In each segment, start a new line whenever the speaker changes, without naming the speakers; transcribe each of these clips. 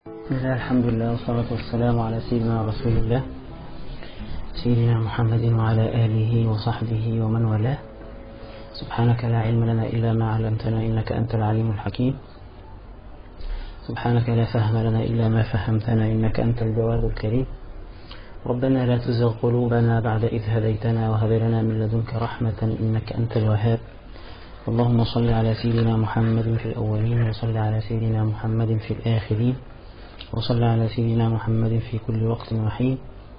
بسم الله الحمد لله والصلاة والسلام على سيدنا رسول الله سيدنا محمد وعلى آله وصحبه ومن والاه سبحانك لا علم لنا إلا ما علمتنا إنك أنت العليم الحكيم سبحانك لا فهم لنا إلا ما فهمتنا إنك أنت الجواد الكريم ربنا لا تزغ قلوبنا بعد إذ هديتنا وهب لنا من لدنك رحمة إنك أنت الوهاب اللهم صل على سيدنا محمد في الأولين وصل على سيدنا محمد في الآخرين وصل على سيدنا محمد في كل وقت وحين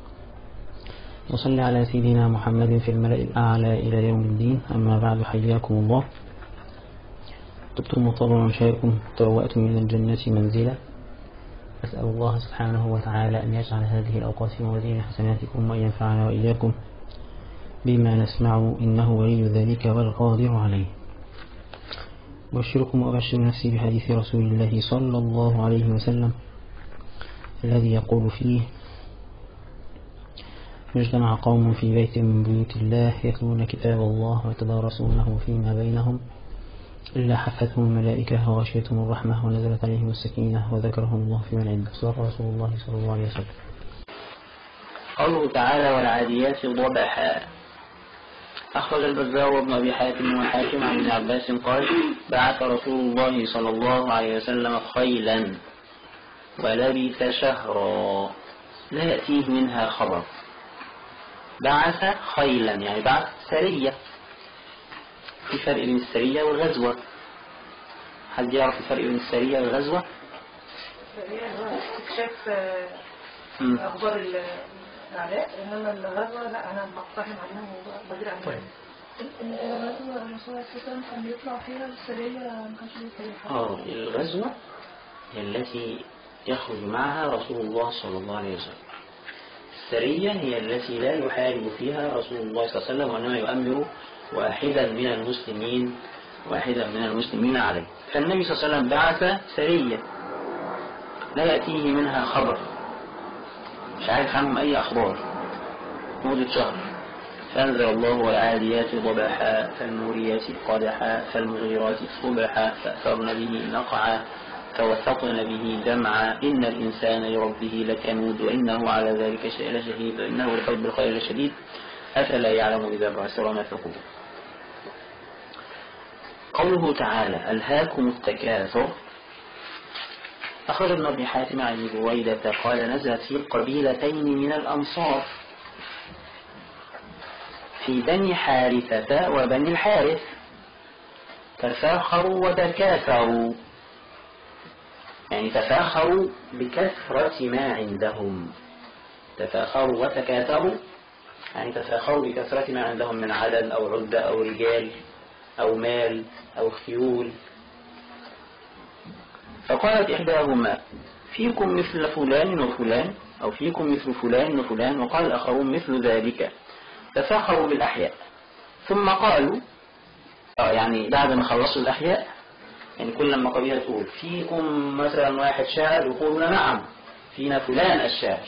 وصل على سيدنا محمد في الملأ الأعلى إلى يوم الدين أما بعد حياكم الله طبتم وطاب مشاكم تبوأتم من الجنة منزلا أسأل الله سبحانه وتعالى أن يجعل هذه الأوقات موازين حسناتكم وأن ينفعنا وإياكم بما نسمع إنه ولي ذلك والقادر عليه أبشركم وأبشر نفسي بحديث رسول الله صلى الله عليه وسلم الذي يقول فيه مجتمع قوم في بيت من بيوت الله يتلون كتاب الله ويتدارسونه فيما بينهم إلا حفتهم الملائكة وغشيتهم الرحمة ونزلت عليهم السكينة وذكرهم الله في من عنده صدق رسول الله صلى الله عليه وسلم
قوله تعالى والعاديات ضبحا أخرج البزار وابن أبي حاتم وحاكم عن ابن عباس قال بعث رسول الله صلى الله عليه وسلم خيلا ولبث شهرا لا يأتيه منها خبر بعث خيلا يعني بعث سرية في فرق بين السرية والغزوة حد يعرف الفرق بين السرية والغزوة؟
استكشاف
مم.
اخبار ال- الاعداء انما الغزوه لا انا بقتحم عليهم وبدير عنهم
طيب.
الغزوة الرسول عليه الصلاة والسلام كان بيطلع فيها والسرية ما كانش بيطلع فيها
آه الغزوة هي التي يخرج معها رسول الله صلى الله عليه وسلم السرية هي التي لا يحارب فيها رسول الله صلى الله عليه وسلم وإنما يؤمر واحدا من المسلمين واحدا من المسلمين عليه فالنبي صلى الله عليه وسلم بعث سرية لا يأتيه منها خبر مش عارف عنهم أي أخبار مدة شهر فأنزل الله والعاديات ضبحا فالموريات قدحا فالمغيرات صبحا فأثرن به نقعا فوثقن به جمعا إن الإنسان لربه لكنود وإنه على ذلك شيء لشهيد وإنه لحب الخير لشديد أفلا يعلم إذا بعثر ما في القبور قوله تعالى ألهاكم التكاثر أخرج ابن أبي حاتم عن أبي بويدة قال نزلت في قبيلتين من الأنصار في بني حارثة وبني الحارث تفاخروا وتكاثروا يعني تفاخروا بكثرة ما عندهم تفاخروا وتكاثروا يعني تفاخروا بكثرة ما عندهم من عدد أو عدة أو رجال أو مال أو خيول فقالت إحداهما فيكم مثل فلان وفلان أو فيكم مثل فلان وفلان وقال الآخرون مثل ذلك تفاخروا بالأحياء ثم قالوا آه يعني بعد ما خلصوا الأحياء يعني كل لما قبيلة تقول فيكم مثلا واحد شاعر يقولون نعم فينا فلان الشاعر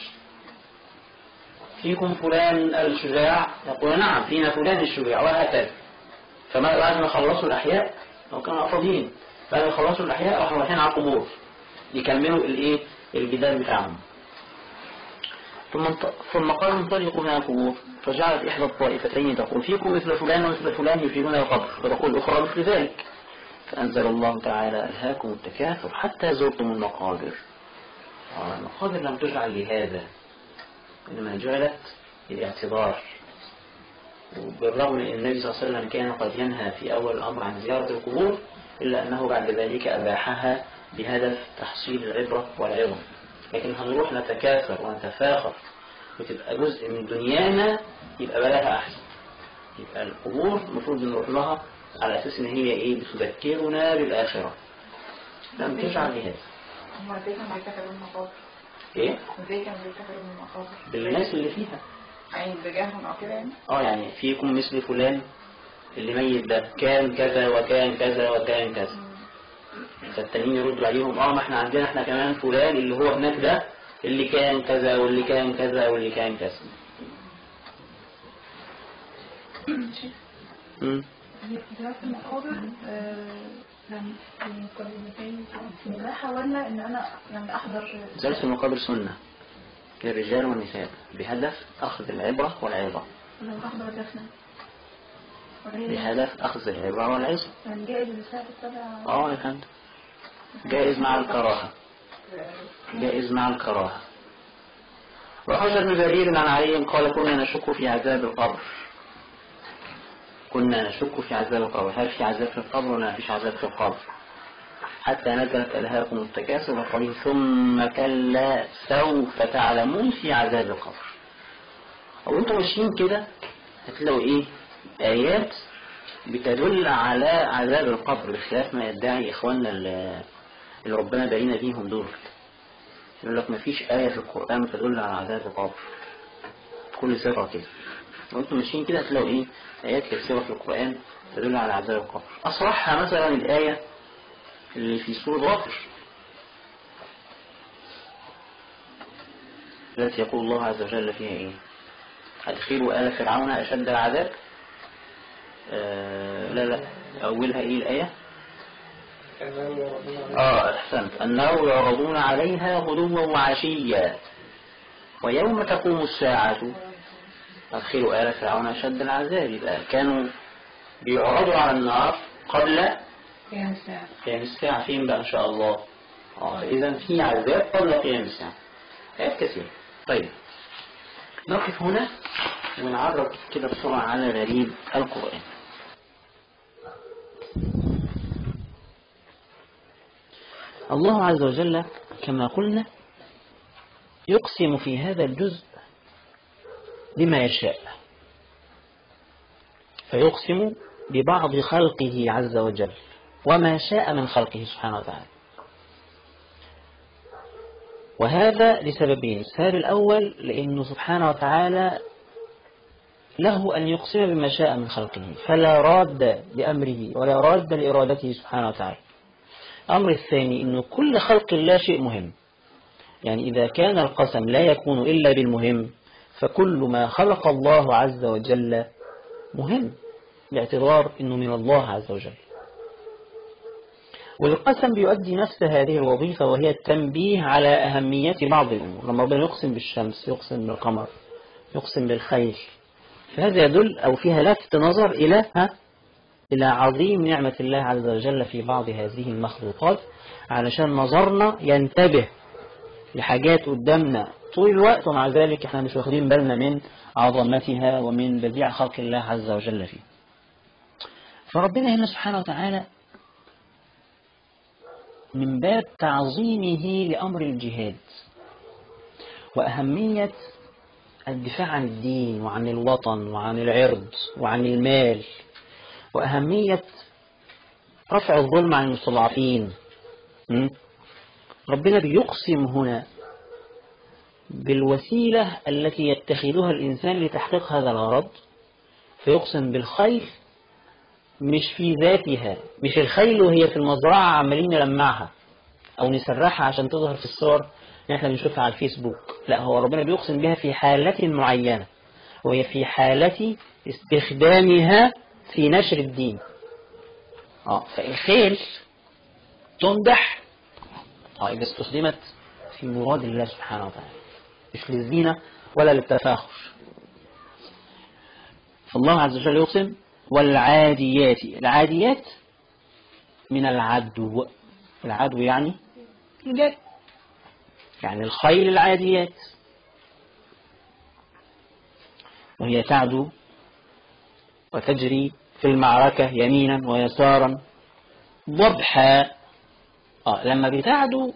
فيكم فلان الشجاع يقول نعم فينا فلان الشجاع وهكذا فما بعد ما خلصوا الأحياء لو كانوا أفاضيين بعد ما خلصوا الأحياء راحوا رايحين على القبور يكملوا الإيه الجدال بتاعهم ثم انط- ثم قالوا انطلقوا من القبور فجعلت إحدى الطائفتين تقول فيكم مثل فلان ومثل فلان يفيدون القبر وتقول الأخرى مثل ذلك فأنزل الله تعالى ألهاكم التكاثر حتى زرتم المقابر آه، المقابر لم تجعل لهذا إنما جعلت للاعتبار وبالرغم من أن النبي صلى الله عليه وسلم كان قد ينهى في أول الأمر عن زيارة القبور إلا أنه بعد ذلك أباحها بهدف تحصيل العبرة والعظم لكن هنروح نتكاثر ونتفاخر وتبقى جزء من دنيانا يبقى بلاها أحسن يبقى القبور المفروض نروح لها على أساس إن هي إيه بتذكرنا بالآخرة لم تجعل لهذا
هم ازاي كانوا بيتكلموا من المقابر
إيه
ازاي كانوا بيتكلموا من المقابر
بالناس اللي فيها
يعني بجاههم او كده يعني
اه يعني فيكم مثل فلان اللي ميت ده كان كذا وكان كذا وكان كذا فالتانيين يردوا عليهم اه ما احنا عندنا احنا كمان فلان اللي هو هناك ده اللي كان كذا واللي كان كذا واللي كان كذا مم.
زيارة المقابر آه، يعني في المقدمتين لا حاولنا ان انا يعني احضر
درس المقابر سنة للرجال والنساء بهدف أخذ العبرة والعظة
لو بحضر دفنة وهي
بهدف أخذ العبرة والعظة
يعني جائز للساعة السابعة
اه يا فندم جائز مع الكراهة جائز مع الكراهة وحجر ابن جرير عن علي قال كنا نشك في عذاب القبر كنا نشك في عذاب القبر هل في عذاب في القبر ولا ما فيش عذاب في القبر حتى نزلت ألهاكم التكاثر وقوله ثم كلا سوف تعلمون في عذاب القبر أو أنتم ماشيين كده هتلاقوا إيه آيات بتدل على عذاب القبر بخلاف ما يدعي إخواننا اللي اللي ربنا بين بيهم دول يقول لك مفيش آية في القرآن تدل على عذاب القبر كل سرعة كده وانتم ماشيين كده هتلاقوا ايه آيات كثيرة في القرآن تدل على عذاب القبر أصرحها مثلا الآية اللي في سورة غافر التي يقول الله عز وجل فيها ايه أدخلوا آل فرعون أشد العذاب آه لا لا أولها ايه الآية اه احسنت انه يعرضون عليها غدوا وعشيا ويوم تقوم الساعة أدخلوا آل فرعون أشد العذاب يبقى كانوا بيعرضوا على النار قبل
قيام الساعة
قيام الساعة فين بقى إن شاء الله اه إذا في عذاب قبل قيام الساعة آيات كثيرة طيب نقف هنا ونعرض كده بسرعة على غريب القرآن الله عز وجل كما قلنا يقسم في هذا الجزء بما يشاء فيقسم ببعض خلقه عز وجل وما شاء من خلقه سبحانه وتعالى وهذا لسببين السبب الأول لأنه سبحانه وتعالى له أن يقسم بما شاء من خلقه فلا راد لأمره ولا راد لإرادته سبحانه وتعالى الأمر الثاني أنه كل خلق الله شيء مهم يعني إذا كان القسم لا يكون إلا بالمهم فكل ما خلق الله عز وجل مهم باعتبار أنه من الله عز وجل والقسم بيؤدي نفس هذه الوظيفة وهي التنبيه على أهمية بعض الأمور لما ربنا يقسم بالشمس يقسم بالقمر يقسم بالخيل فهذا يدل أو فيها لفت نظر إلى ها إلى عظيم نعمة الله عز وجل في بعض هذه المخلوقات علشان نظرنا ينتبه لحاجات قدامنا طول الوقت ومع ذلك احنا مش واخدين بالنا من عظمتها ومن بديع خلق الله عز وجل فيه فربنا هنا سبحانه وتعالى من باب تعظيمه لأمر الجهاد وأهمية الدفاع عن الدين وعن الوطن وعن العرض وعن المال وأهمية رفع الظلم عن المستضعفين م? ربنا بيقسم هنا بالوسيلة التي يتخذها الإنسان لتحقيق هذا الغرض فيقسم بالخيل مش في ذاتها مش الخيل وهي في المزرعة عمالين نلمعها أو نسرحها عشان تظهر في الصور اللي احنا بنشوفها على الفيسبوك لا هو ربنا بيقسم بها في حالة معينة وهي في حالة استخدامها في نشر الدين اه فالخيل تمدح اه إذا استخدمت في مراد الله سبحانه وتعالى مش للزينة ولا للتفاخر فالله عز وجل يقسم والعاديات العاديات من العدو العدو يعني الجري يعني الخيل العاديات وهي تعدو وتجري في المعركة يمينا ويسارا ضبحا آه لما بتعدو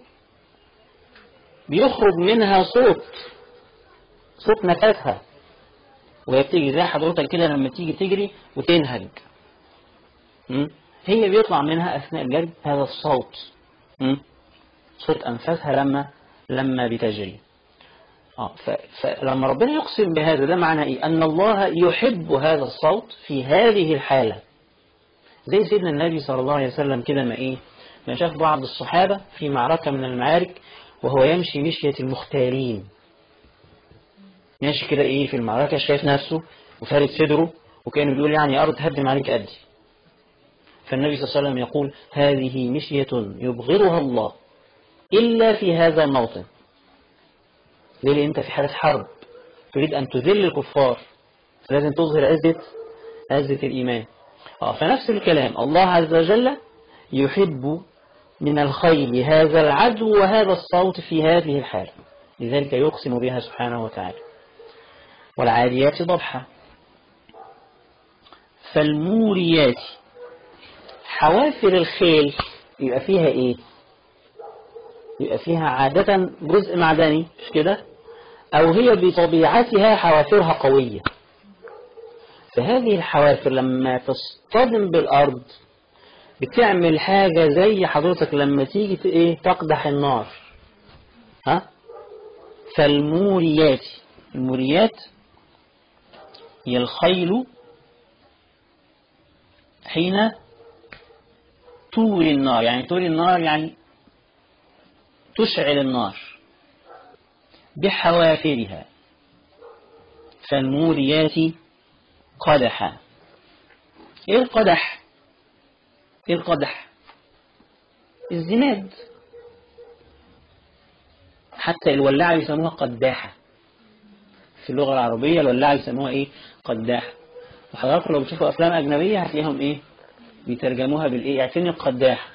بيخرج منها صوت صوت نفسها وهي بتيجي زي حضرتك كده لما تيجي تجري وتنهج م? هي بيطلع منها أثناء الجري هذا الصوت م? صوت أنفاسها لما لما بتجري آه فلما ربنا يقسم بهذا ده معنى إيه أن الله يحب هذا الصوت في هذه الحالة زي سيدنا النبي صلى الله عليه وسلم كده ما إيه ما شاف بعض الصحابة في معركة من المعارك وهو يمشي مشية المختارين ماشي كده إيه في المعركة شايف نفسه وفارد صدره وكأنه بيقول يعني أرض هدم عليك أدي
فالنبي صلى الله عليه وسلم يقول هذه مشية يبغضها الله إلا في هذا الموطن ليه لأن أنت في حالة حرب تريد أن تذل الكفار لازم تظهر عزة عزة الإيمان آه فنفس الكلام الله عز وجل يحب من الخيل هذا العدو وهذا الصوت في هذه الحالة لذلك يقسم بها سبحانه وتعالى والعاديات ضبحا فالموريات حوافر الخيل يبقى فيها ايه يبقى فيها عادة جزء معدني مش كده او هي بطبيعتها حوافرها قوية فهذه الحوافر لما تصطدم بالارض بتعمل حاجة زي حضرتك لما تيجي ت- ايه تقدح النار ها فالموريات الموريات هي الخيل حين تولي النار يعني تولي النار يعني تشعل النار بحوافرها فالموريات قدحا ايه القدح ايه القدح الزناد حتى الولاعة يسموها قداحة في اللغة العربية الولاعة يسموها ايه قداحة وحضراتكم لو بتشوفوا افلام اجنبية هتلاقيهم ايه بيترجموها بالايه اعتني القداحة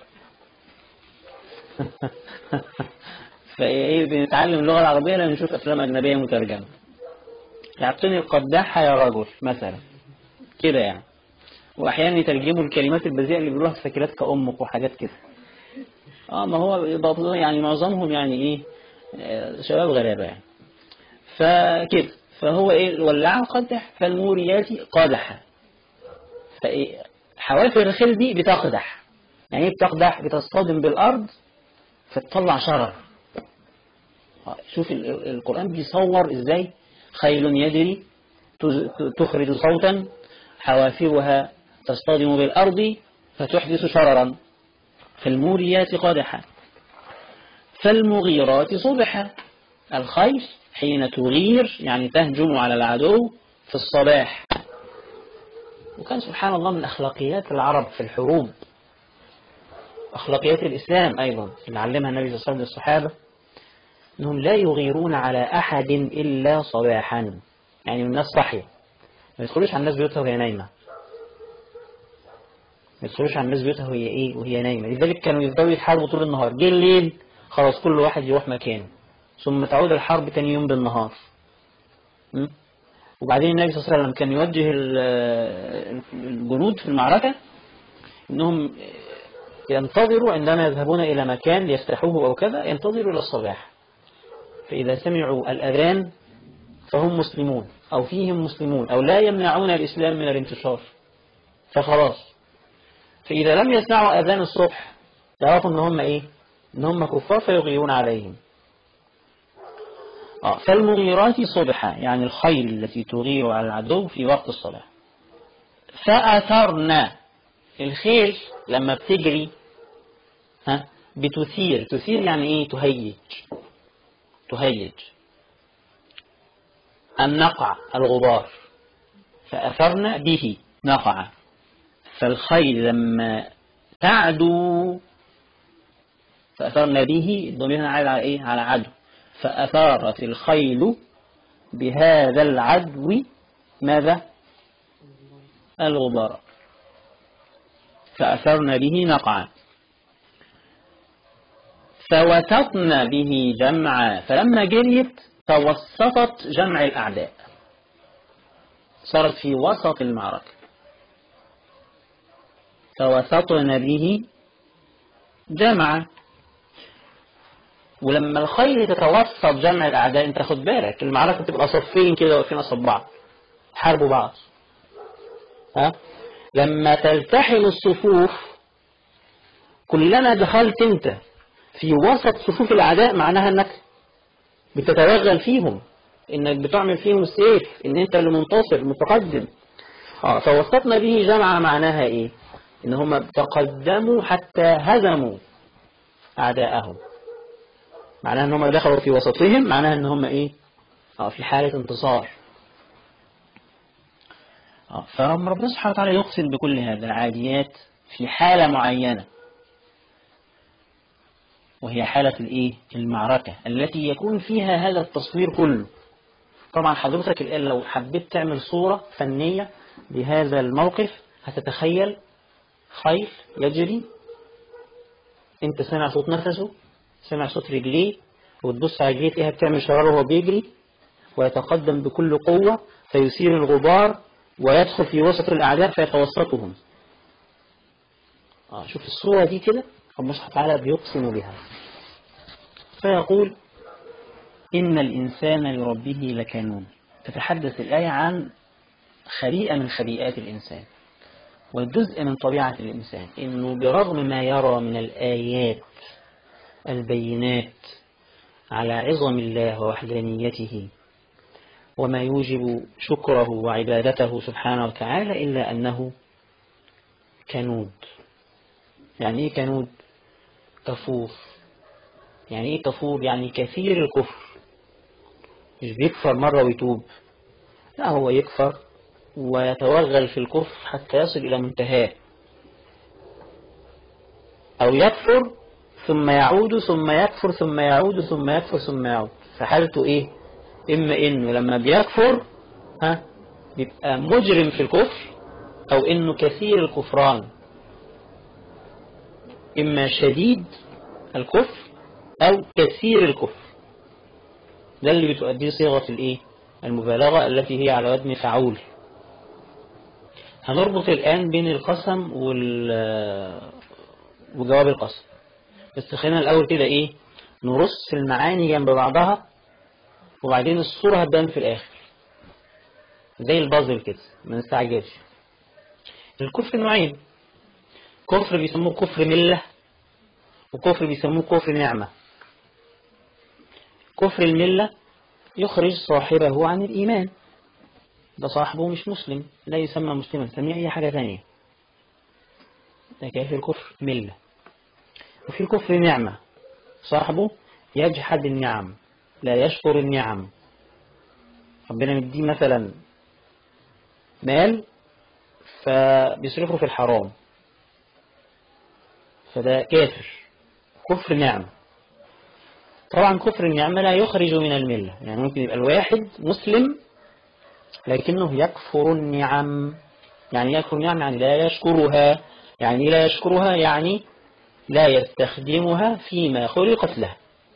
فايه بنتعلم اللغة العربية لما نشوف افلام اجنبية مترجمة يعطيني القداحة يا رجل مثلا كده يعني واحيانا يترجموا الكلمات البذيئة اللي بيقولوها في سكيلات كأمك وحاجات كده اه ما هو يبقى يعني معظمهم يعني ايه آه، شباب غلابة يعني فكده فهو ايه الولاعة قدح فالموريات قادحة فايه حوافر الخيل دي بتقدح يعني ايه بتقدح بتصطدم بالارض فتطلع شرر آه، شوف ال- ال- القرآن بيصور ازاي خيل يجري تز- تخرج صوتا حوافرها تصطدم بالأرض فتحدث شررا فالموريات قادحا فالمغيرات صبحا الخيل حين تغير يعني تهجم على العدو في الصباح وكان سبحان الله من أخلاقيات العرب في الحروب أخلاقيات الإسلام أيضا اللي علمها النبي صلى الله عليه وسلم للصحابة أنهم لا يغيرون على أحد إلا صباحا يعني الناس صحية ما يدخلوش على الناس بيوتها وهي نايمة ما يدخلوش على الناس بيوتها وهي ايه وهي نايمة لذلك كانوا يفضلوا يتحاربوا طول النهار جه الليل خلاص كل واحد يروح مكانه ثم تعود الحرب تاني يوم بالنهار م? وبعدين النبي صلى الله عليه وسلم كان يوجه ال- الجنود في المعركة انهم ينتظروا عندما يذهبون الى مكان ليفتحوه او كذا ينتظروا الى الصباح فاذا سمعوا الاذان فهم مسلمون أو فيهم مسلمون أو لا يمنعون الإسلام من الانتشار فخلاص فإذا لم يسمعوا أذان الصبح يعرفوا إن هم إيه إن هم كفار فيغيرون عليهم آه فالمغيرات صبحا يعني الخيل التي تغير على العدو في وقت الصلاة فأثرنا الخيل لما بتجري ها بتثير تثير يعني إيه تهيج تهيج النقع الغبار فأثرنا به نقع فالخيل لما تعدو فأثرنا به الضمير عائد على إيه؟ على عدو فأثارت الخيل بهذا العدو ماذا؟ الغبار فأثرنا به نقعا فوسطن به جمعا فلما جريت توسطت جمع الأعداء صارت في وسط المعركة فوسطن به جمعا ولما الخيل تتوسط جمع الأعداء انت خد بالك المعركة تبقى صفين كده واقفين قصاد بعض حاربوا بعض ها لما تلتحم الصفوف كلما دخلت انت في وسط صفوف الأعداء معناها انك بتتوغل فيهم انك بتعمل فيهم السيف ان انت اللي منتصر متقدم اه فوسطنا به جمع معناها ايه ان هم تقدموا حتى هزموا اعداءهم معناها ان هم دخلوا في وسطهم معناها ان هم ايه اه في حالة انتصار اه فربنا سبحانه وتعالى يقسم بكل هذا العاديات في حالة معينة وهي حالة الإيه؟ المعركة التي يكون فيها هذا التصوير كله طبعا حضرتك الآن لو حبيت تعمل صورة فنية لهذا الموقف هتتخيل خيل يجري انت سامع صوت نفسه سامع صوت رجليه وتبص على رجليه تلاقيها بتعمل شرار وهو بيجري ويتقدم بكل قوة فيثير الغبار ويدخل في وسط الأعداء فيتوسطهم آه شوف الصورة دي كده ربنا سبحانه وتعالى بيقسم بها فيقول إن الإنسان لربه لكنون تتحدث الآية عن خبيئة من خبيئات الإنسان وجزء من طبيعة الإنسان إنه برغم ما يرى من الآيات البينات على عظم الله ووحدانيته وما يوجب شكره وعبادته سبحانه وتعالى إلا أنه كنود يعني إيه كنود كفور يعني إيه كفور يعني كثير الكفر مش بيكفر مرة ويتوب لا هو يكفر ويتوغل في الكفر حتى يصل إلى منتهاه أو يكفر ثم يعود ثم يكفر ثم يعود ثم يكفر ثم يعود فحالته إيه إما إنه لما بيكفر ها بيبقى مجرم في الكفر أو إنه كثير الكفران إما شديد الكفر أو كثير الكفر ده اللي بتؤديه صيغة الإيه المبالغة التي هي على وزن فعول هنربط الآن بين القسم وال وجواب القسم بس خلينا الأول كده إيه نرص المعاني جنب بعضها وبعدين الصورة هتبان في الآخر زي البازل كده ما نستعجلش الكفر نوعين كفر بيسموه كفر ملة وكفر بيسموه كفر نعمة كفر الملة يخرج صاحبه عن الإيمان ده صاحبه مش مسلم لا يسمى مسلما سميه أي حاجة ثانية ده كافر كفر ملة وفي الكفر نعمة صاحبه يجحد النعم لا يشكر النعم ربنا مديه مثلا مال فبيصرفه في الحرام فده كافر كفر نعمة طبعا كفر النعمة لا يخرج من الملة يعني ممكن يبقى الواحد مسلم لكنه يكفر النعم يعني يكفر النعم يعني لا يشكرها يعني لا يشكرها يعني لا يستخدمها فيما خلقت له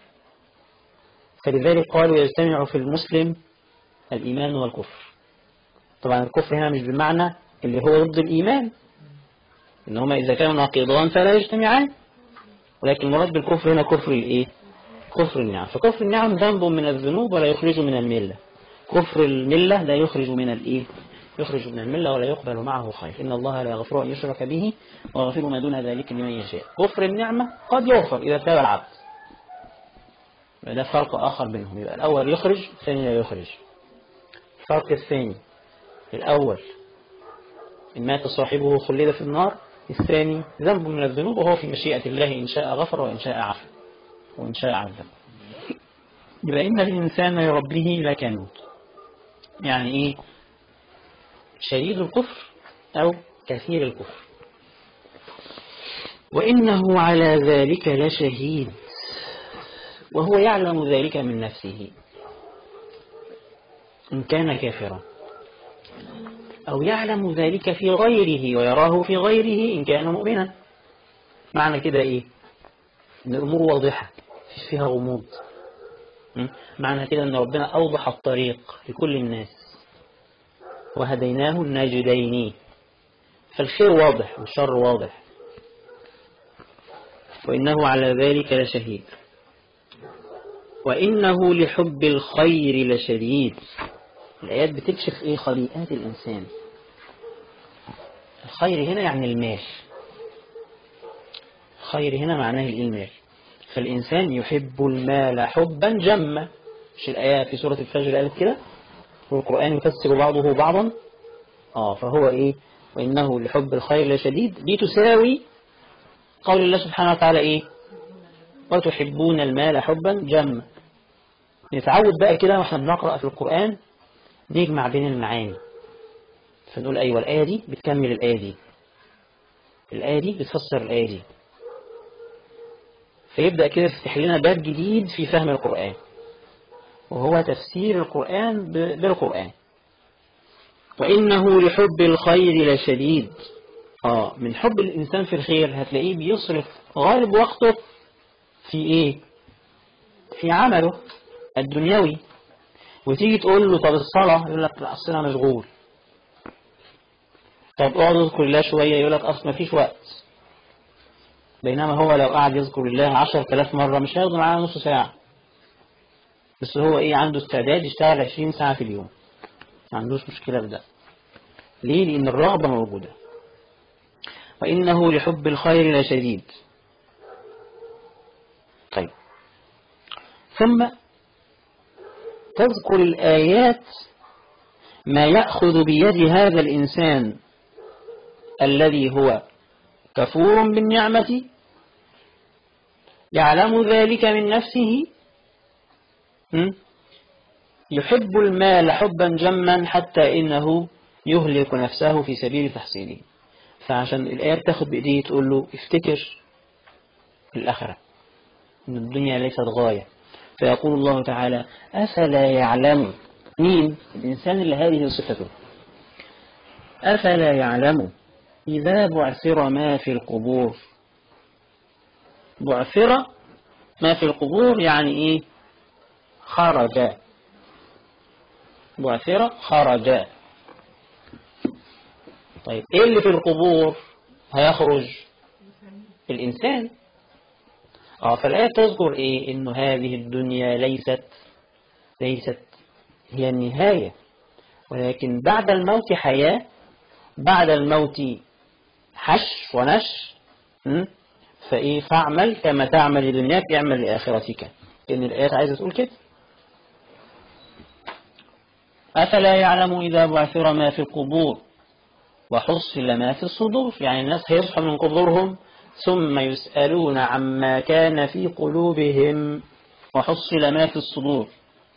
فلذلك قالوا يجتمع في المسلم الإيمان والكفر طبعا الكفر هنا مش بمعنى اللي هو ضد الإيمان إنهما إذا كانوا ناقضان فلا يجتمعان ولكن المراد بالكفر هنا كفر الإيه؟ كفر النعم فكفر النعم ذنب من الذنوب ولا يخرج من الملة كفر الملة لا يخرج من الإيه؟ يخرج من الملة ولا يقبل معه خير إن الله لا يغفر أن يشرك به ويغفر ما دون ذلك لمن يشاء كفر النعمة قد يغفر إذا تاب العبد ده فرق آخر بينهم يبقى الأول يخرج الثاني لا يخرج الفرق الثاني الأول إن مات صاحبه خلد في النار الثاني ذنب من الذنوب وهو في مشيئة الله إن شاء غفر وإن شاء عفو وإن شاء عذب يبقى إن الإنسان لربه لكنود يعني إيه شديد الكفر أو كثير الكفر وإنه على ذلك لشهيد وهو يعلم ذلك من نفسه إن كان كافرا أو يعلم ذلك في غيره ويراه في غيره إن كان مؤمنا معنى كده إيه إن الأمور واضحة مفيش فيها غموض م? معنى كده إن ربنا أوضح الطريق لكل الناس وهديناه الناجدين فالخير واضح والشر واضح وإنه على ذلك لشهيد وإنه لحب الخير لشديد الآيات بتكشف إيه خليئات الإنسان الخير هنا يعني المال خير هنا معناه المال فالإنسان يحب المال حبا جما مش الآية في سورة الفجر قالت كده والقرآن يفسر بعضه بعضا آه فهو إيه وإنه لحب الخير لشديد دي تساوي قول الله سبحانه وتعالى إيه وتحبون المال حبا جما نتعود بقى كده واحنا بنقرأ في القرآن نجمع بين المعاني فنقول أيوة الآية دي بتكمل الآية دي
الآية دي بتفسر الآية دي فيبدأ كده يفتح لنا باب جديد في فهم القرآن وهو تفسير القرآن ب- بالقرآن وإنه لحب الخير لشديد آه من حب الإنسان في الخير هتلاقيه بيصرف غالب وقته في إيه في عمله الدنيوي وتيجي تقول له طب الصلاة يقول لك لا أصل أنا مشغول طب اقعد اذكر الله شوية يقول لك أصل مفيش وقت بينما هو لو قعد يذكر الله عشر تلاف مرة مش هياخد معاه نص ساعة بس هو إيه عنده استعداد يشتغل عشرين ساعة في اليوم ما عندوش مشكلة في ده ليه؟ لأن الرغبة موجودة وإنه لحب الخير لشديد طيب ثم تذكر الآيات ما يأخذ بيد هذا الإنسان الذي هو كفور بالنعمة يعلم ذلك من نفسه م? يحب المال حبا جما حتى إنه يهلك نفسه في سبيل تحصيله فعشان الآية تاخد بإيديه تقول له افتكر الآخرة إن الدنيا ليست غاية فيقول الله تعالى أفلا يعلم مين الإنسان اللي هذه صفته أفلا يعلم إذا بعثر ما في القبور بعثر ما في القبور يعني إيه خرج بعثر خرج طيب إيه اللي في القبور هيخرج الإنسان اه فالآية تذكر إيه إنه هذه الدنيا ليست ليست هي النهاية ولكن بعد الموت حياة بعد الموت حش ونش م? فإيه فاعمل كما تعمل لدنياك اعمل لآخرتك إن الآيات عايزة تقول كده أفلا يعلم إذا بعثر ما في القبور وحصل ما في الصدور يعني الناس هيصحوا من قبورهم ثم يسألون عما كان في قلوبهم وحصل ما في الصدور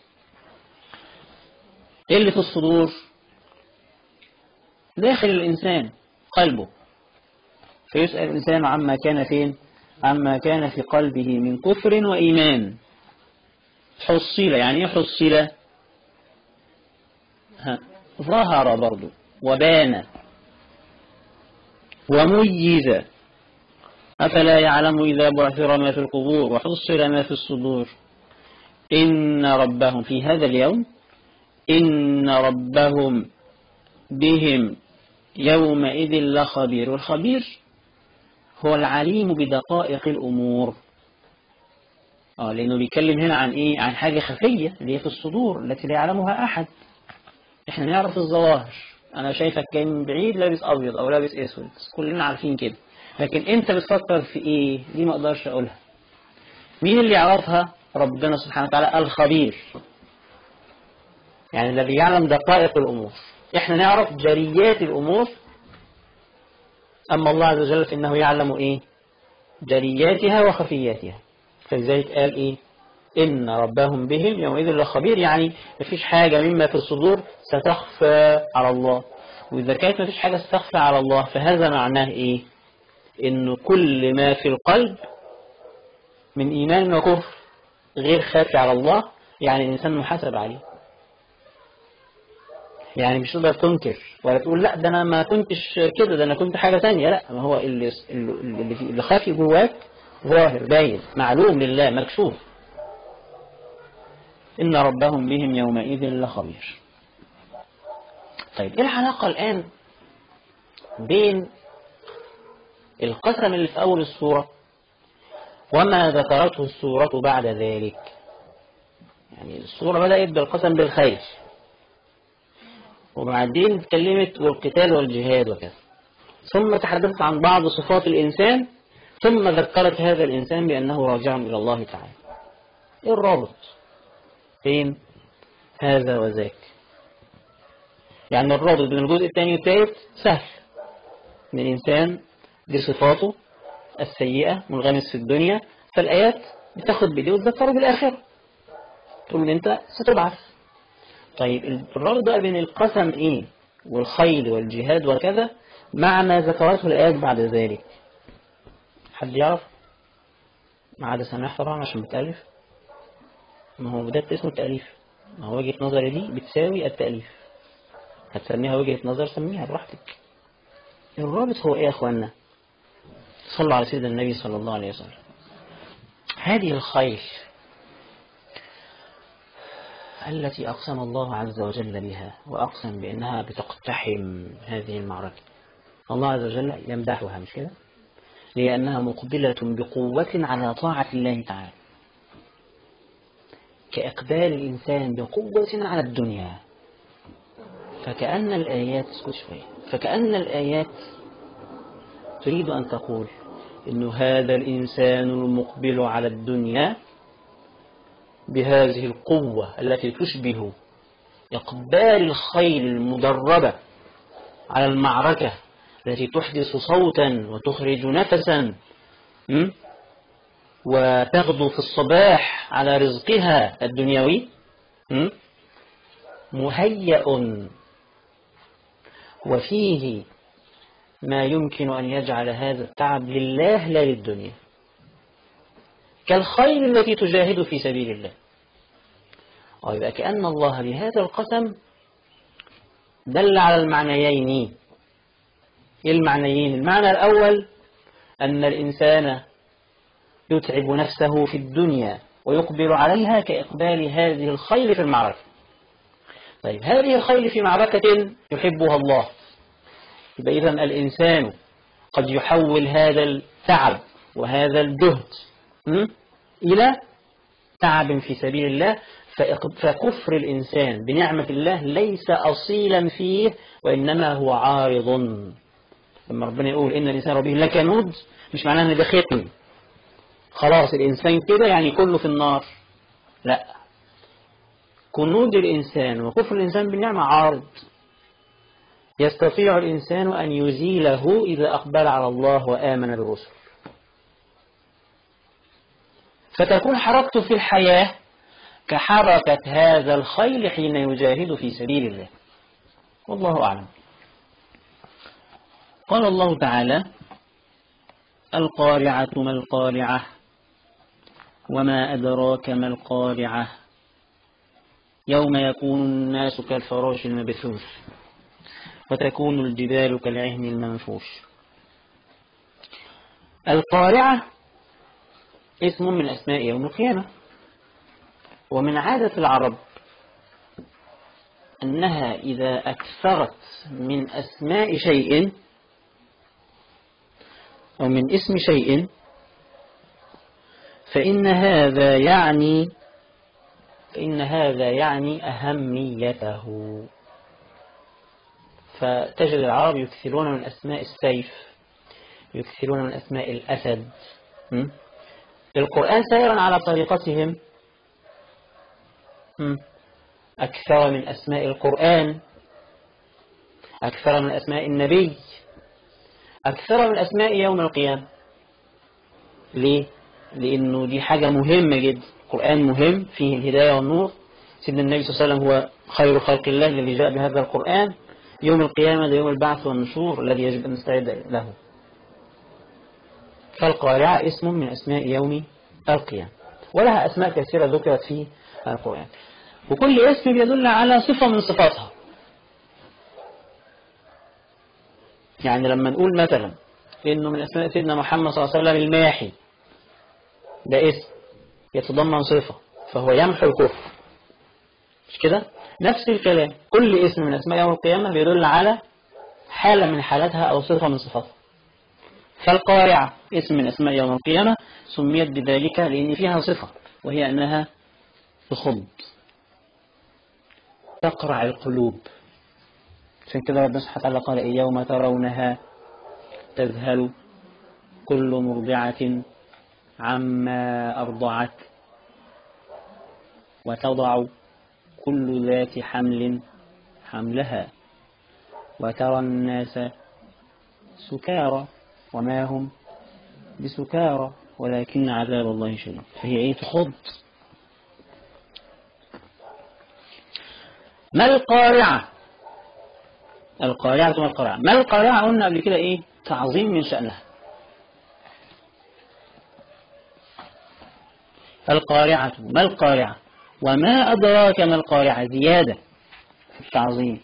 ايه اللي في الصدور داخل الإنسان قلبه فيسأل الإنسان عما كان فين عما كان في قلبه من كفر وإيمان حصل يعني ايه حصل ها ظهر برضو وبان وميز أفلا يعلم إذا بعثر ما في القبور وحصل ما في الصدور إن ربهم في هذا اليوم إن ربهم بهم يومئذ لخبير والخبير هو العليم بدقائق الأمور آه لأنه بيتكلم هنا عن إيه عن حاجة خفية اللي هي في الصدور التي لا يعلمها أحد إحنا نعرف الظواهر أنا شايفك كان من بعيد لابس أبيض أو لابس أسود كلنا عارفين كده لكن أنت بتفكر في إيه دي ما أقدرش أقولها مين اللي يعرفها ربنا سبحانه وتعالى الخبير يعني الذي يعلم دقائق الأمور إحنا نعرف جريات الأمور أما الله عز وجل فإنه يعلم إيه جرياتها وخفياتها فلذلك قال إيه إن ربهم بهم يومئذ لخبير يعني مفيش حاجة مما في الصدور ستخفى على الله وإذا كانت مفيش حاجة ستخفى على الله فهذا معناه إيه إنه كل ما في القلب من إيمان وكفر غير خافي على الله يعني الإنسان محاسب عليه يعني مش تقدر تنكر ولا تقول لا ده انا ما كنتش كده ده انا كنت حاجة تانية لا ما هو اللي اللي, في اللي خافي جواك ظاهر باين معلوم لله مكشوف إن ربهم بهم يومئذ لخبير طيب ايه العلاقة الآن بين القسم اللي في أول السورة وما ذكرته السورة بعد ذلك يعني السورة بدأت بالقسم بالخير وبعدين اتكلمت والقتال والجهاد وكذا ثم تحدثت عن بعض صفات الإنسان ثم ذكرت هذا الإنسان بأنه راجع إلى الله تعالى إيه الرابط بين هذا وذاك يعني الرابط بين الجزء الثاني والثالث سهل ان الإنسان دي صفاته السيئة منغمس في الدنيا فالآيات بتاخد بإيديه وتذكره بالآخرة تقول ان انت ستبعث طيب الرابط بقى بين القسم ايه والخيل والجهاد وكذا
مع ما ذكرته الآيات بعد ذلك حد يعرف ما عدا سماح طبعا عشان بتألف ما هو ده اسمه التأليف ما هو وجهة نظري دي بتساوي التأليف هتسميها وجهة نظر سميها براحتك الرابط هو ايه يا اخوانا صلوا على سيدنا النبي صلى الله عليه وسلم هذه الخيل التي أقسم الله عز وجل بها وأقسم بأنها بتقتحم هذه المعركة الله عز وجل يمدحها مش كده لأنها مقبلة بقوة على طاعة الله تعالى كإقبال الإنسان بقوة على الدنيا فكأن الآيات اسكت شوية فكأن الآيات تريد أن تقول إن هذا الإنسان المقبل على الدنيا بهذه القوة التي تشبه إقبال الخيل المدربة على المعركة التي تحدث صوتا وتخرج نفسا م? وتغدو في الصباح على رزقها الدنيوي م? مهيأ وفيه ما يمكن أن يجعل هذا التعب لله لا للدنيا كالخيل التي تجاهد في سبيل الله ويبقى كأن الله بهذا القسم دل على المعنيين إيه المعنيين المعنى الأول أن الإنسان يتعب نفسه في الدنيا ويقبل عليها كإقبال هذه الخيل في المعركة طيب هذه الخيل في معركة يحبها الله يبقى إذن الإنسان قد يحول هذا التعب وهذا الجهد إلى تعب في سبيل الله فكفر الإنسان بنعمة الله ليس أصيلا فيه وإنما هو عارض لما ربنا يقول إن الإنسان ربه لكنود مش معناه إن ده ختم خلاص الإنسان كده يعني كله في النار لا كنود الإنسان وكفر الإنسان بالنعمة عارض يستطيع الإنسان أن يزيله إذا أقبل على الله وآمن بالرسل فتكون حركته في الحياة كحركة هذا الخيل حين يجاهد في سبيل الله والله أعلم قال الله تعالى القارعة ما القارعة وما أدراك ما القارعة يوم يكون الناس كالفراش المبثوث وتكون الجبال كالعهن المنفوش القارعة اسم من أسماء يوم القيامة ومن عادة العرب أنها إذا أكثرت من أسماء شيء أو من اسم شيء فإن هذا يعني فإن هذا يعني أهميته فتجد العرب يكثرون من أسماء السيف يكثرون من أسماء الأسد القرآن سائرا على طريقتهم أكثر من أسماء القرآن أكثر من أسماء النبي أكثر من أسماء يوم القيامة ليه؟ لأنه دي حاجة مهمة جدا القرآن مهم فيه الهداية والنور سيدنا النبي صلى الله عليه وسلم هو خير خلق الله الذي جاء بهذا القرآن يوم القيامة ده يوم البعث والنشور الذي يجب أن نستعد له فالقارعة اسم من أسماء يوم القيامة ولها أسماء كثيرة ذكرت في القرآن وكل اسم يدل على صفة من صفاتها يعني لما نقول مثلا إنه من أسماء سيدنا محمد صلى الله عليه وسلم الماحي ده اسم يتضمن صفة فهو يمحو الكفر مش كده نفس الكلام كل اسم من أسماء يوم القيامة بيدل على حالة من حالاتها أو صفة من صفاتها فالقارعة اسم من أسماء يوم القيامة سميت بذلك لأن فيها صفة وهي أنها تخض تقرع القلوب عشان كده ربنا سبحانه وتعالى قال إيه يوم ترونها تذهل كل مرضعة عما أرضعت وتضع كل ذات حمل حملها وترى الناس سكارى وما هم بسكارى ولكن عذاب الله شديد فهي ايه تخض ما القارعة القارعة ما القارعة ما القارعة قلنا قبل كده إيه تعظيم من شأنها القارعة ما القارعة وما أدراك ما القارعة زيادة في التعظيم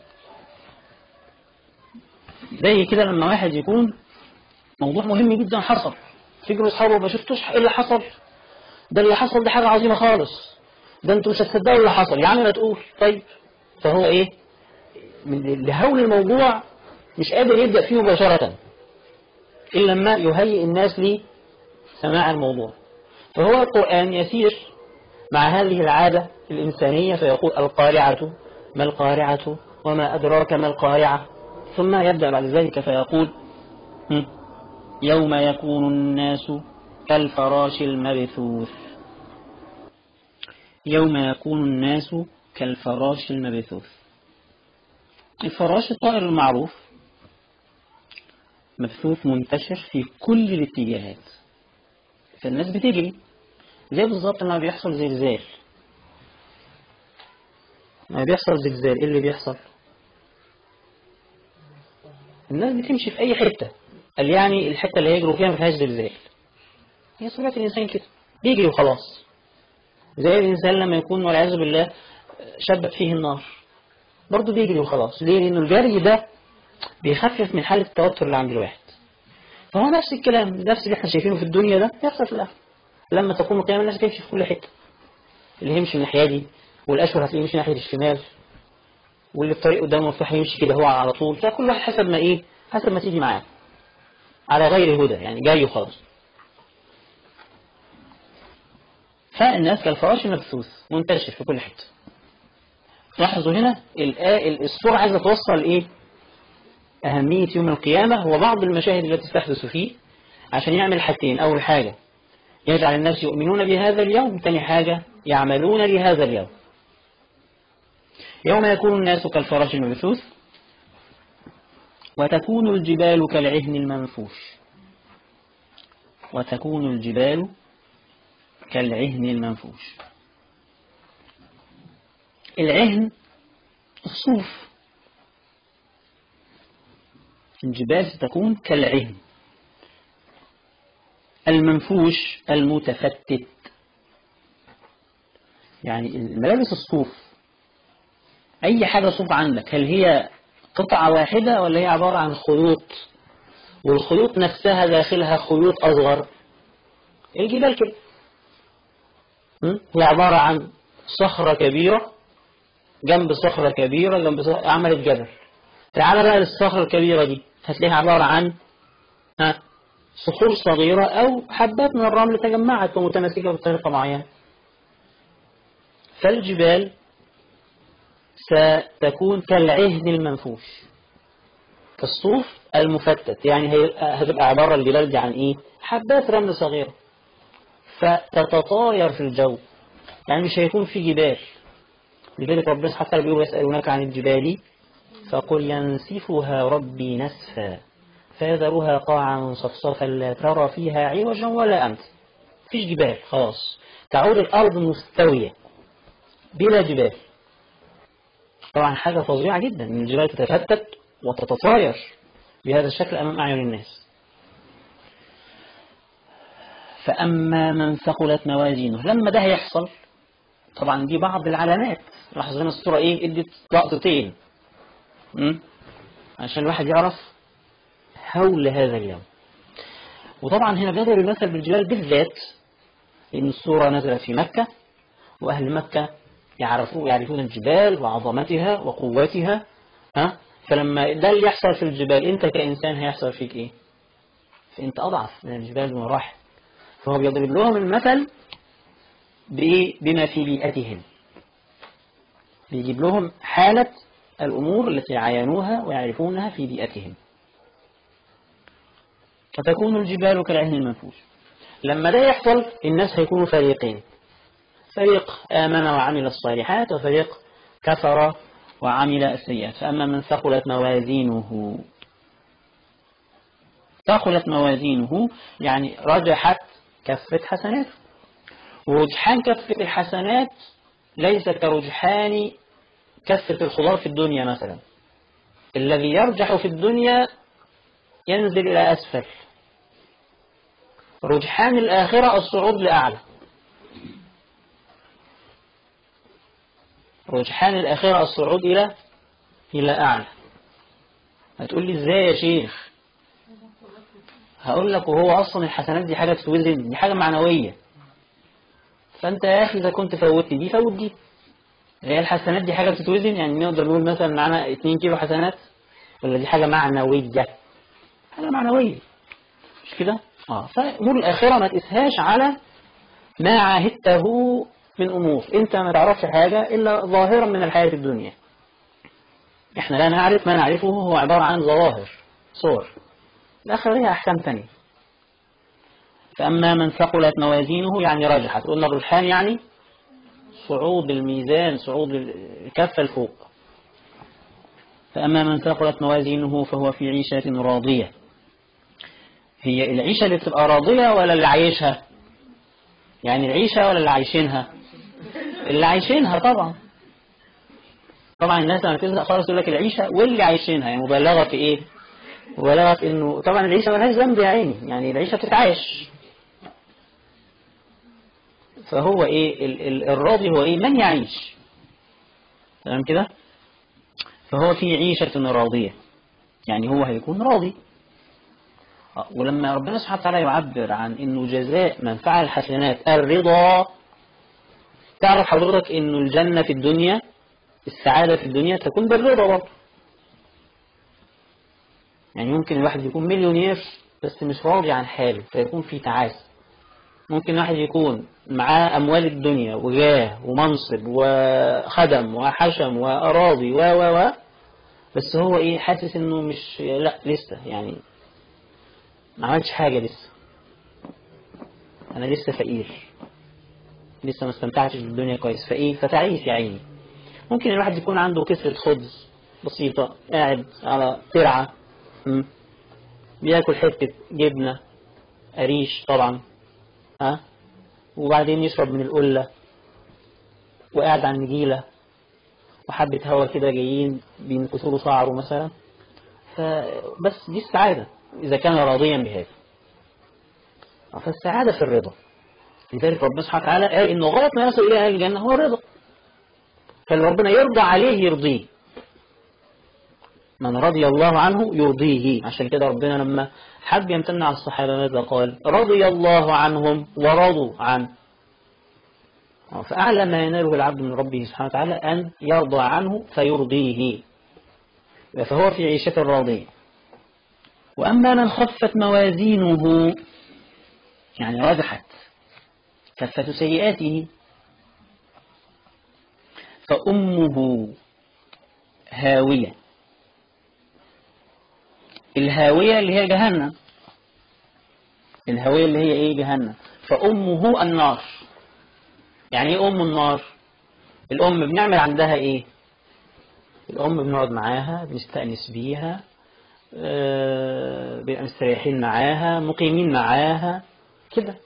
زي كده لما واحد يكون موضوع مهم جدا حصل تجروا اصحابه ما شفتوش ايه اللي حصل ده اللي حصل ده حاجة عظيمة خالص ده انتوا مش هتصدقوا اللي حصل يا عم ما تقول طيب فهو ايه من لهول الموضوع مش قادر يبدأ فيه مباشرة إلا لما يهيئ الناس لسماع الموضوع فهو القرآن يسير مع هذه العادة الإنسانية فيقول القارعة ما القارعة وما أدراك ما القارعة ثم يبدأ بعد ذلك فيقول هم، يوم يكون الناس كالفراش المبثوث يوم يكون الناس كالفراش المبثوث الفراش الطائر المعروف مبثوث منتشر في كل الاتجاهات فالناس بتجري زي بالظبط لما بيحصل زلزال لما بيحصل زلزال ايه اللي بيحصل الناس بتمشي في اي حتة قال يعني الحتة اللي هيجروا فيها ما فيهاش زلزال هي طبيعة الانسان كده بيجري وخلاص زي الانسان لما يكون والعياذ بالله شبت فيه النار برضه بيجري وخلاص ليه لانه الجري ده بيخفف من حالة التوتر اللي عند الواحد فهو نفس الكلام نفس اللي احنا شايفينه في الدنيا ده يحصل في الاخره لما تقوم القيامة الناس تمشي في كل حتة اللي يمشي من الناحية دي والأشهر هتلاقيه يمشي ناحية الشمال واللي الطريق قدامه مفتوح يمشي كده هو على طول فكل واحد حسب ما ايه حسب ما تيجي معاه على غير هدى يعني جاي وخلاص فالناس كالفراش المبثوث منتشر في كل حتة لاحظوا هنا الآ- الصورة عايزة توصل ايه أهمية يوم القيامة هو بعض المشاهد التي تحدث فيه عشان يعمل حاجتين أول حاجة يجعل الناس يؤمنون بهذا اليوم ثاني حاجة يعملون لهذا اليوم يوم يكون الناس كالفراش المبثوث وتكون الجبال كالعهن المنفوش وتكون الجبال كالعهن المنفوش العهن الصوف الجبال ستكون كالعهن المنفوش المتفتت يعني الملابس الصوف أي حاجة صوف عندك هل هي قطعة واحدة ولا هي عبارة عن خيوط والخيوط نفسها داخلها خيوط أصغر الجبال كده م? هي عبارة عن صخرة كبيرة جنب صخرة كبيرة جنب صخرة عملت جبل تعال بقى للصخرة الكبيرة دي هتلاقيها عبارة عن ها صخور صغيرة أو حبات من الرمل تجمعت ومتماسكة بطريقة معينة فالجبال ستكون كالعهن المنفوش كالصوف المفتت يعني هي- هتبقى عبارة الجبال دي عن إيه حبات رمل صغيرة فتتطاير في الجو يعني مش هيكون في جبال لذلك ربنا سبحانه وتعالى بيقول يسألونك عن الجبال فقل ينسفها ربي نسفا فيذرها قاعا صفصفا لا ترى فيها عوجا ولا أمتا مفيش جبال خلاص تعود الأرض مستوية بلا جبال طبعا حاجة فظيعة جدا ان الجبال تتفتت وتتطاير بهذا الشكل أمام أعين الناس فأما من ثقلت موازينه لما ده هيحصل طبعا دي بعض العلامات لاحظ هنا الصورة ايه ادت لقطتين م? عشان الواحد يعرف هول هذا اليوم وطبعا هنا بيضرب المثل بالجبال بالذات لأن الصورة نزلت في مكة وأهل مكة يعرفون يعرفون الجبال وعظمتها وقوتها ها فلما ده اللي يحصل في الجبال انت كإنسان هيحصل فيك ايه فانت أضعف من الجبال بمراحل فهو بيضرب لهم المثل بإيه بما في بيئتهم بيجيب لهم حالة الأمور التي عاينوها ويعرفونها في بيئتهم فتكون الجبال كالعهن المنفوش لما ده يحصل الناس هيكونوا فريقين فريق آمن وعمل الصالحات وفريق كفر وعمل السيئات فأما من ثقلت موازينه ثقلت موازينه يعني رجحت كفة حسناته ورجحان كفة الحسنات ليس كرجحان كفة الخضار في الدنيا مثلا
الذي يرجح في الدنيا ينزل إلى أسفل رجحان الآخرة الصعود لأعلى رجحان الآخرة الصعود إلى إلى أعلى هتقول لي إزاي يا شيخ هقول لك وهو أصلا الحسنات دي حاجة تتوزن دي حاجة معنوية فأنت يا أخي إذا كنت فوتت دي فوت دي هي الحسنات دي حاجة بتتوزن يعني نقدر نقول مثلا معانا 2 كيلو حسنات ولا دي حاجة معنوية حاجة معنوية مش كده اه فأمور الآخرة ما تقيسهاش على ما عاهدته من أمور أنت ما تعرفش حاجة إلا ظاهرا من الحياة الدنيا إحنا لا نعرف ما نعرفه هو عبارة عن ظواهر صور الآخرة ليها أحكام تانية فأما من ثقلت موازينه يعني رجحت قلنا الرجحان يعني صعود الميزان صعود الكفة الفوق فأما من ثقلت موازينه فهو في عيشة راضية هي العيشة اللي بتبقى راضية ولا اللي عايشها يعني العيشة ولا اللي عايشينها اللي عايشينها طبعا طبعا الناس لما تزهق خالص تقول لك العيشة واللي عايشينها يعني مبالغة في ايه مبالغة في انه طبعا العيشة ملهاش ذنب يا عيني يعني العيشة بتتعايش فهو ايه ال ال الراضي هو ايه من يعيش تمام كده فهو في عيشة راضية يعني هو هيكون راضي آه، ولما ربنا سبحانه وتعالى يعبر عن انه جزاء من فعل الحسنات الرضا تعرف حضرتك انه الجنة في الدنيا السعادة في الدنيا تكون بالرضا برضه يعني ممكن الواحد يكون مليونير بس مش راضي عن حاله فيكون في تعاسة ممكن واحد يكون معاه أموال الدنيا وجاه ومنصب وخدم وحشم وأراضي و و و بس هو إيه حاسس إنه مش لا لسه يعني ما عملتش حاجة لسه أنا لسه فقير لسه ما استمتعتش بالدنيا كويس فإيه فتعيس يا عيني ممكن الواحد يكون عنده كسرة خبز بسيطة قاعد على ترعة م? بياكل حتة جبنة قريش طبعا ها وبعدين يشرب من القلة وقاعد على النجيلة وحبة هوا كده جايين بينكسوا له شعره مثلا فبس دي السعادة إذا كان راضيا بهذا فالسعادة في الرضا لذلك ربنا سبحانه وتعالى قال إنه غلط ما يصل إليه أهل الجنة هو الرضا فاللي ربنا يرضى عليه يرضيه من رضي الله عنه يرضيه عشان كده ربنا لما حب يمتن على الصحابة ماذا قال رضي الله عنهم ورضوا عنه فأعلى ما يناله العبد من ربه سبحانه وتعالى أن يرضى عنه فيرضيه فهو في عيشة راضية وأما من خفت موازينه يعني رجحت كفة سيئاته فأمه هاوية الهاوية اللي هي جهنم الهاوية اللي هي ايه جهنم فأمه النار يعني ايه أم النار الأم بنعمل عندها ايه الأم بنقعد معاها بنستأنس بيها آه، بنبقى مستريحين معاها مقيمين معاها كده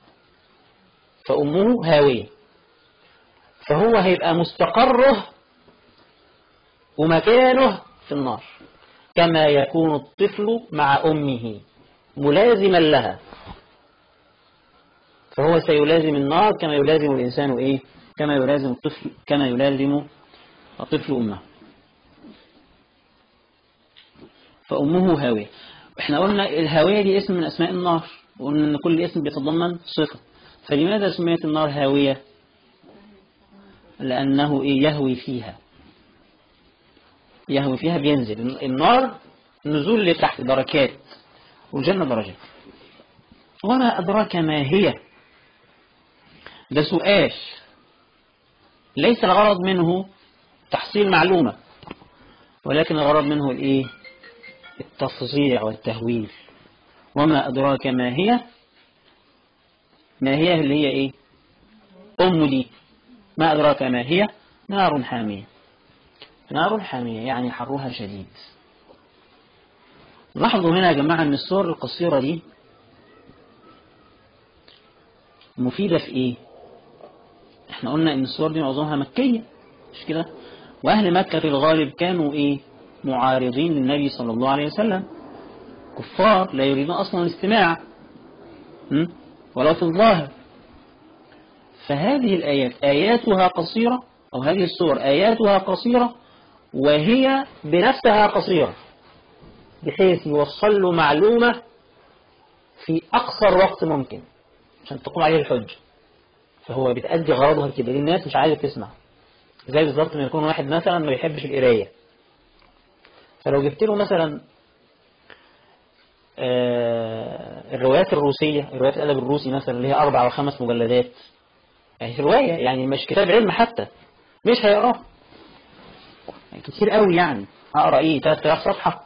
فأمه هاوية فهو هيبقى مستقره ومكانه في النار كما يكون الطفل مع أمه ملازما لها فهو سيلازم النار كما يلازم الإنسان إيه كما يلازم الطفل كما يلازم الطفل أمه فأمه هاوية احنا قلنا الهاوية دي اسم من أسماء النار وقلنا أن كل اسم بيتضمن صفة فلماذا سميت النار هاوية لأنه إيه يهوي فيها يهوي فيها بينزل النار نزول لتحت دركات والجنة درجات وما أدراك ما هي ده سؤال ليس الغرض منه تحصيل معلومة ولكن الغرض منه الإيه التفظيع والتهويل وما أدراك ما هي ما هي اللي هي إيه أم دي ما أدراك ما هي نار حامية نار حامية يعني حرها شديد لاحظوا هنا يا جماعة أن الصور القصيرة دي مفيدة في إيه احنا قلنا أن الصور دي معظمها مكية مش كده وأهل مكة في الغالب كانوا إيه
معارضين للنبي صلى الله عليه وسلم كفار لا يريدون أصلا الاستماع م? ولو في الظاهر فهذه الآيات آياتها قصيرة أو هذه السور آياتها قصيرة وهي بنفسها قصيرة بحيث يوصل له معلومة في أقصر وقت ممكن عشان تقوم عليه الحجة فهو بتأدي غرضها كده الناس مش عايزة تسمع زي بالظبط ما يكون واحد مثلا ما بيحبش القراية فلو جبت له مثلا آه، الروايات الروسية روايات الأدب الروسي مثلا اللي هي أربع أو خمس مجلدات يعني رواية يعني مش كتاب علم حتى مش هيقراه يعني كتير قوي يعني هقرا ايه 3000 صفحة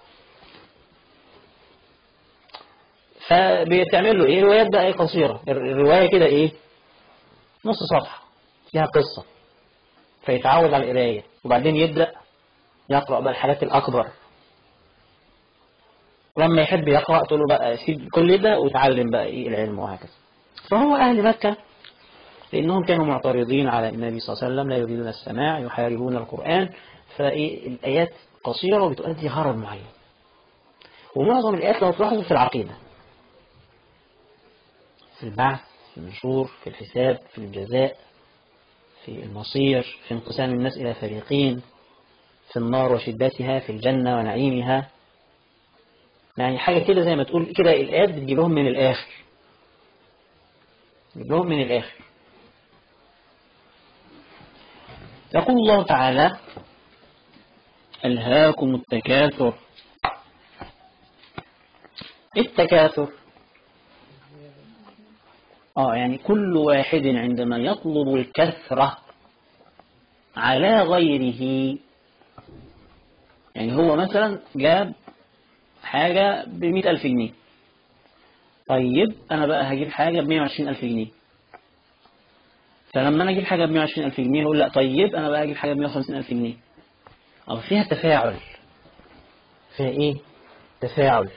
فبتعمل له ايه روايات بقى ايه قصيرة الرواية كده ايه نص صفحة فيها قصة فيتعود على القراية وبعدين يبدأ يقرأ بقى الحاجات الأكبر لما يحب يقرأ تقول له بقى سيب كل ده وتعلم بقى ايه العلم وهكذا فهو أهل مكة لأنهم كانوا معترضين على النبي صلى الله عليه وسلم لا يريدون السماع يحاربون القرآن فإيه الآيات قصيرة وبتؤدي غرض معين ومعظم الآيات لو تلاحظوا في العقيدة في البعث في النشور في الحساب في الجزاء في المصير في انقسام الناس إلى فريقين في النار وشدتها في الجنة ونعيمها يعني حاجة كده زي ما تقول كده الآيات بتجيبهم من الآخر بتجيبهم من الآخر يقول الله تعالى ألهاكم التكاثر التكاثر آه يعني كل واحد عندما يطلب الكثرة على غيره يعني هو مثلا جاب حاجة بمئة ألف جنيه طيب أنا بقى هجيب حاجة بمئة وعشرين ألف جنيه فلما أنا أجيب حاجة بمئة وعشرين ألف جنيه يقول لا طيب أنا بقى أجيب حاجة بمئة وخمسين ألف جنيه أو فيها تفاعل فيها إيه تفاعل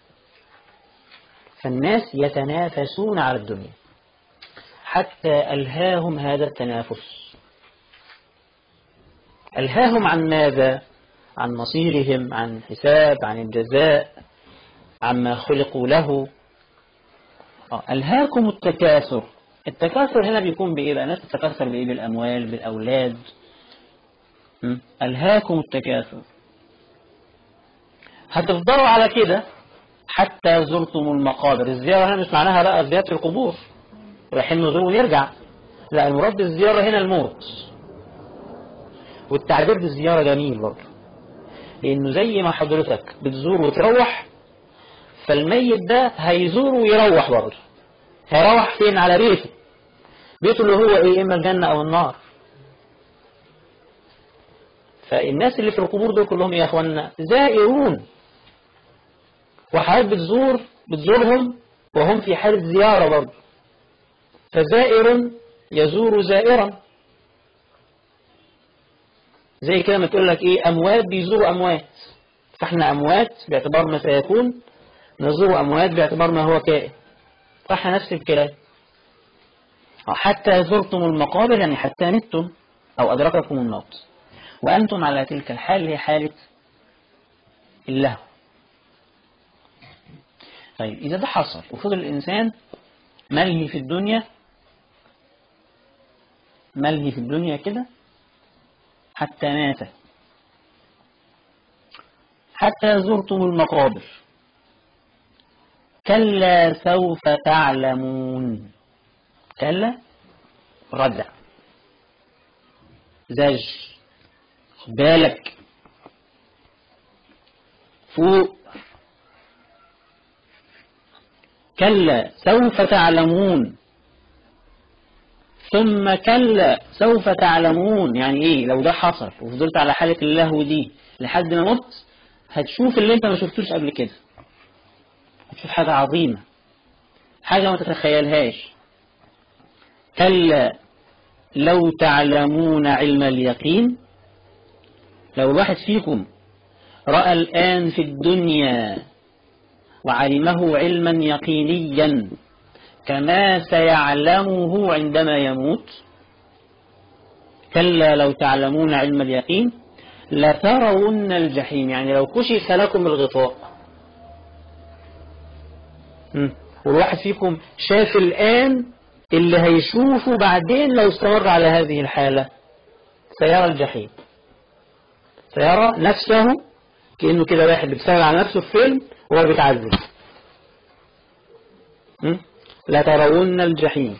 فالناس يتنافسون على الدنيا حتى ألهاهم هذا التنافس ألهاهم عن ماذا عن مصيرهم عن حساب عن الجزاء عما خلقوا له آه، ألهاكم التكاثر التكاثر هنا بيكون بإيه بقى ناس تتكاثر بإيه بالأموال بالأولاد م? ألهاكم التكاثر هتفضلوا على كده حتى زرتم المقابر الزيارة هنا مش معناها بقى زيارة القبور رايحين نزور ونرجع لا المراد بالزيارة هنا الموت والتعبير بالزيارة جميل برضه لأنه زي ما حضرتك بتزور وتروح فالميت ده هيزور ويروح برضه هيروح فين على بيته بيته اللي هو ايه اما الجنة او النار فالناس اللي في القبور دول كلهم ايه يا اخوانا زائرون وحضرتك بتزور بتزورهم وهم في حالة زيارة برضه فزائر يزور زائرا زي كده ما تقول لك ايه اموات بيزوروا اموات فاحنا اموات باعتبار ما سيكون نزور اموات باعتبار ما هو كائن فاحنا نفس الكلام حتى زرتم المقابر يعني حتى متم او ادرككم الموت وانتم على تلك الحال هي حالة اللهو طيب اذا ده حصل وفضل الانسان ملهي في الدنيا ملهي في الدنيا كده حتى مات حتى زرتم المقابر كلا سوف تعلمون كلا ردع زج خد بالك فوق كلا سوف تعلمون ثم كلا سوف تعلمون يعني ايه لو ده حصل وفضلت على حالة اللهو دي لحد ما مت هتشوف اللي انت ما شفتوش قبل كده هتشوف حاجة عظيمة حاجة ما تتخيلهاش كلا لو تعلمون علم اليقين لو الواحد فيكم رأى الآن في الدنيا وعلمه علما يقينيا كما سيعلمه عندما يموت كلا لو تعلمون علم اليقين لترون الجحيم يعني لو كشف لكم الغطاء مم. والواحد فيكم شاف الآن اللي هيشوفه بعدين لو استمر على هذه الحالة سيرى الجحيم سيرى نفسه كأنه كده واحد بيتفرج على نفسه في فيلم وهو بيتعذب م? لترون الجحيم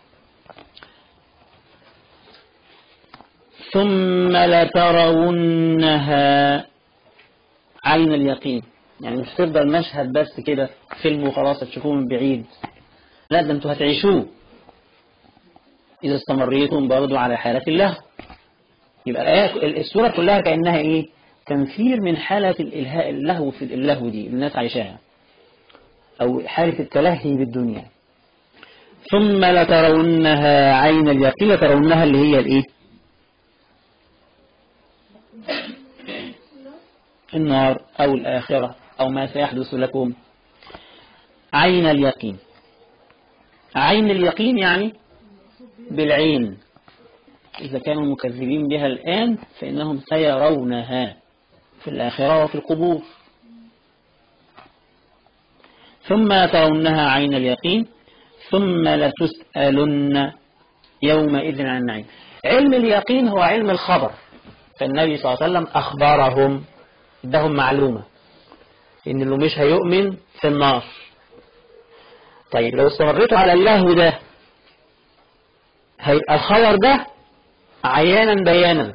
ثم لترونها عين اليقين يعني مش تفضل مشهد بس كده فيلم وخلاص تشوفوه من بعيد لا ده انتوا هتعيشوه إذا استمريتم برضو على حالة الله يبقى الآية السورة كلها كأنها إيه تنفير من حالة الإلهاء اللهو في اللهو دي الناس عايشاها أو حالة التلهي بالدنيا ثم لترونها عين اليقين لترونها اللي هي الإيه النار أو الآخرة أو ما سيحدث لكم عين اليقين عين اليقين يعني بالعين إذا كانوا مكذبين بها الآن فإنهم سيرونها في الآخرة وفي القبور ثم ترونها عين اليقين ثم لتسألن يومئذ عن النعيم علم اليقين هو علم الخبر فالنبي صلى الله عليه وسلم أخبرهم ادهم معلومة إن اللي مش هيؤمن في النار طيب لو استمريتوا على اللهو ده هيبقى الخبر ده عيانا بيانا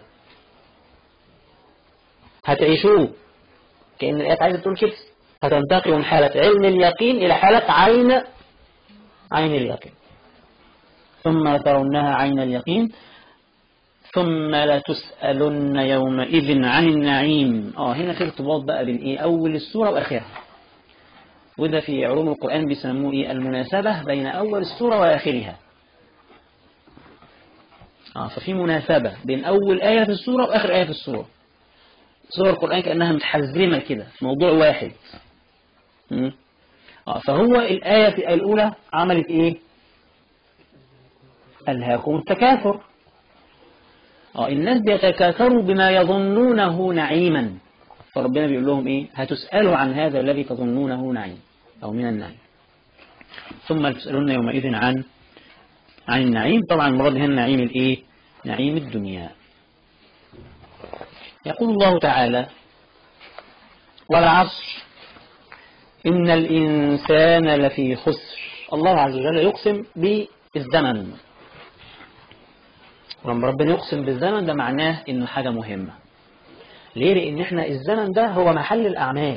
هتعيشوه كأن الآيات عايزة تقول كده هتنتقلوا من حالة علم اليقين إلى حالة عين عين اليقين ثم ترونها عين اليقين ثم لتسألن يومئذ عن النعيم اه هنا في ارتباط بقى بين ايه اول السورة واخرها وده في علوم القرآن بيسموه ايه المناسبة بين اول السورة واخرها اه ففي مناسبة بين اول آية في السورة واخر آية في السورة سور القرآن كأنها متحزمة كده في موضوع واحد م? اه فهو الآية في الأولى عملت ايه ألهاكم التكاثر اه الناس بيتكاثروا بما يظنونه نعيما فربنا بيقول لهم ايه هتسألوا عن هذا الذي تظنونه نعيم او من النعيم ثم تسألون يومئذ عن عن النعيم طبعا المراد هنا نعيم الايه نعيم الدنيا يقول الله تعالى والعصر إن الإنسان لفي خسر الله عز وجل يقسم بالزمن ولما ربنا يقسم بالزمن ده معناه إنه حاجة مهمة ليه لأن إحنا الزمن ده هو محل الأعمال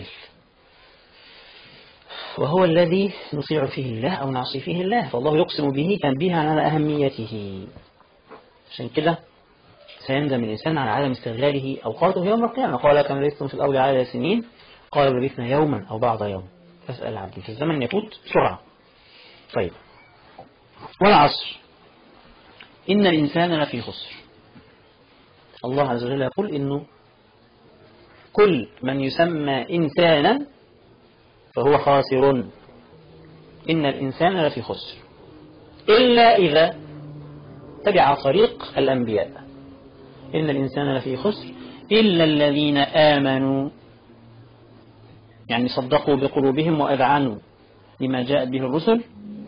وهو الذي نطيع فيه الله أو نعصي فيه الله فالله يقسم به تنبيها على أهميته عشان كده سيندم الإنسان على عدم استغلاله أوقاته يوم القيامة قال كم لبثتم في الأرض عدد سنين قالوا لبثنا يوما أو بعض يوم فاسأل عبدي في الزمن يفوت بسرعة طيب والعصر إن الإنسان لفي خسر الله عز وجل يقول إنه كل من يسمى إنسانا فهو خاسر إن الإنسان لفي خسر إلا إذا تبع طريق الأنبياء إن الإنسان لفي خسر إلا الذين آمنوا يعني صدقوا بقلوبهم وأذعنوا لما جاءت به الرسل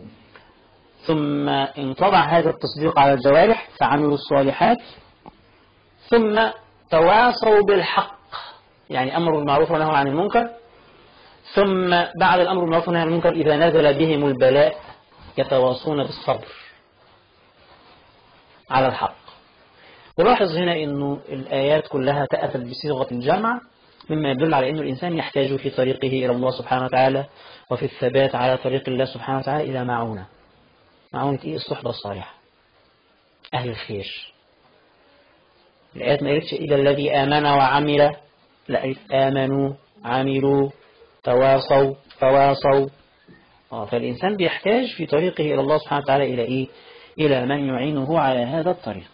ثم انطبع هذا التصديق على الجوارح فعملوا الصالحات ثم تواصوا بالحق يعني أمروا بالمعروف ونهوا عن المنكر ثم بعد الأمر بالمعروف والنهي عن المنكر إذا نزل بهم البلاء يتواصون بالصبر على الحق ولاحظ هنا أنه الآيات كلها تأتت بصيغة الجمع مما يدل على أن الإنسان يحتاج في طريقه إلى الله سبحانه وتعالى وفي الثبات على طريق الله سبحانه وتعالى إلى معونة معونة إيه الصحبة الصالحة أهل الخير الآيات ما قالتش إلى الذي آمن وعمل لا قالت آمنوا عملوا تواصوا تواصوا آه فالإنسان بيحتاج في طريقه إلى الله سبحانه وتعالى إلى إيه إلى من يعينه على هذا الطريق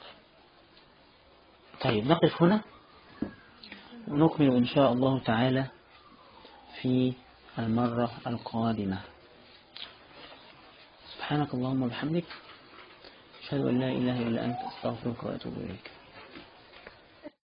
طيب نقف هنا ونكمل إن شاء الله تعالى في المرة القادمة سبحانك اللهم وبحمدك أشهد أن لا إله إلا أنت أستغفرك وأتوب إليك